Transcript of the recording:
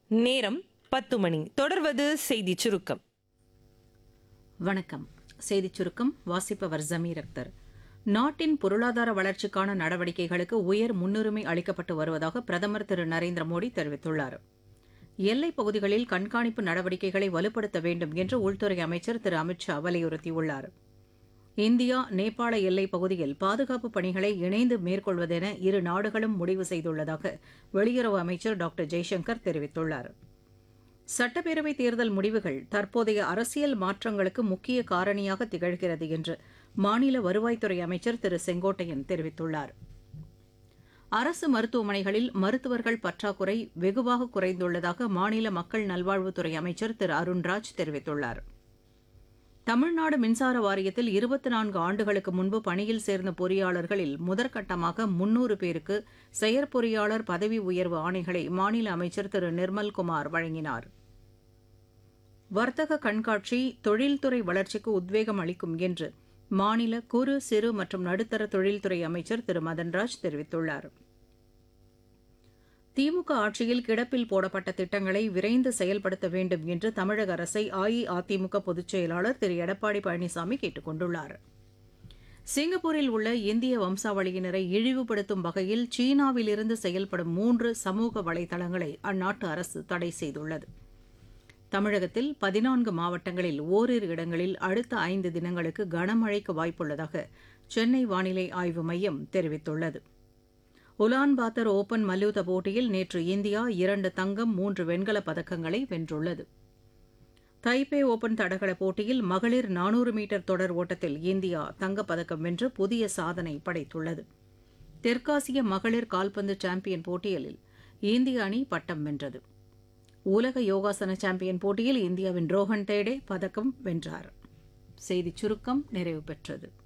நேரம் பத்து மணி தொடர்வது செய்தி சுருக்கம் வணக்கம் செய்திச் சுருக்கம் வாசிப்பவர் ஜமீர் அக்தர் நாட்டின் பொருளாதார வளர்ச்சிக்கான நடவடிக்கைகளுக்கு உயர் முன்னுரிமை அளிக்கப்பட்டு வருவதாக பிரதமர் திரு நரேந்திர மோடி தெரிவித்துள்ளார் எல்லைப் பகுதிகளில் கண்காணிப்பு நடவடிக்கைகளை வலுப்படுத்த வேண்டும் என்று உள்துறை அமைச்சர் திரு அமித் ஷா வலியுறுத்தியுள்ளார் இந்தியா நேபாள எல்லைப் பகுதியில் பாதுகாப்பு பணிகளை இணைந்து மேற்கொள்வதென இரு நாடுகளும் முடிவு செய்துள்ளதாக வெளியுறவு அமைச்சர் டாக்டர் ஜெய்சங்கர் தெரிவித்துள்ளார் சட்டப்பேரவை தேர்தல் முடிவுகள் தற்போதைய அரசியல் மாற்றங்களுக்கு முக்கிய காரணியாக திகழ்கிறது என்று மாநில வருவாய்த்துறை அமைச்சர் திரு செங்கோட்டையன் தெரிவித்துள்ளார் அரசு மருத்துவமனைகளில் மருத்துவர்கள் பற்றாக்குறை வெகுவாக குறைந்துள்ளதாக மாநில மக்கள் நல்வாழ்வுத்துறை அமைச்சர் திரு அருண்ராஜ் தெரிவித்துள்ளார் தமிழ்நாடு மின்சார வாரியத்தில் இருபத்தி நான்கு ஆண்டுகளுக்கு முன்பு பணியில் சேர்ந்த பொறியாளர்களில் முதற்கட்டமாக முன்னூறு பேருக்கு செயற்பொறியாளர் பதவி உயர்வு ஆணைகளை மாநில அமைச்சர் திரு நிர்மல்குமார் வழங்கினார் வர்த்தக கண்காட்சி தொழில்துறை வளர்ச்சிக்கு உத்வேகம் அளிக்கும் என்று மாநில குறு சிறு மற்றும் நடுத்தர தொழில்துறை அமைச்சர் திரு மதன்ராஜ் தெரிவித்துள்ளார் திமுக ஆட்சியில் கிடப்பில் போடப்பட்ட திட்டங்களை விரைந்து செயல்படுத்த வேண்டும் என்று தமிழக அரசை அஇஅதிமுக பொதுச் செயலாளர் திரு எடப்பாடி பழனிசாமி கேட்டுக் கொண்டுள்ளார் சிங்கப்பூரில் உள்ள இந்திய வம்சாவளியினரை இழிவுபடுத்தும் வகையில் சீனாவிலிருந்து செயல்படும் மூன்று சமூக வலைதளங்களை அந்நாட்டு அரசு தடை செய்துள்ளது தமிழகத்தில் பதினான்கு மாவட்டங்களில் ஓரிரு இடங்களில் அடுத்த ஐந்து தினங்களுக்கு கனமழைக்கு வாய்ப்புள்ளதாக சென்னை வானிலை ஆய்வு மையம் தெரிவித்துள்ளது உலான்பாத்தர் ஓபன் மல்யுத்த போட்டியில் நேற்று இந்தியா இரண்டு தங்கம் மூன்று வெண்கலப் பதக்கங்களை வென்றுள்ளது தைபே ஓபன் தடகள போட்டியில் மகளிர் நானூறு மீட்டர் தொடர் ஓட்டத்தில் இந்தியா தங்கப்பதக்கம் வென்று புதிய சாதனை படைத்துள்ளது தெற்காசிய மகளிர் கால்பந்து சாம்பியன் போட்டியில் இந்திய அணி பட்டம் வென்றது உலக யோகாசன சாம்பியன் போட்டியில் இந்தியாவின் ரோஹன் தேடே பதக்கம் வென்றார் செய்திச் சுருக்கம் நிறைவு பெற்றது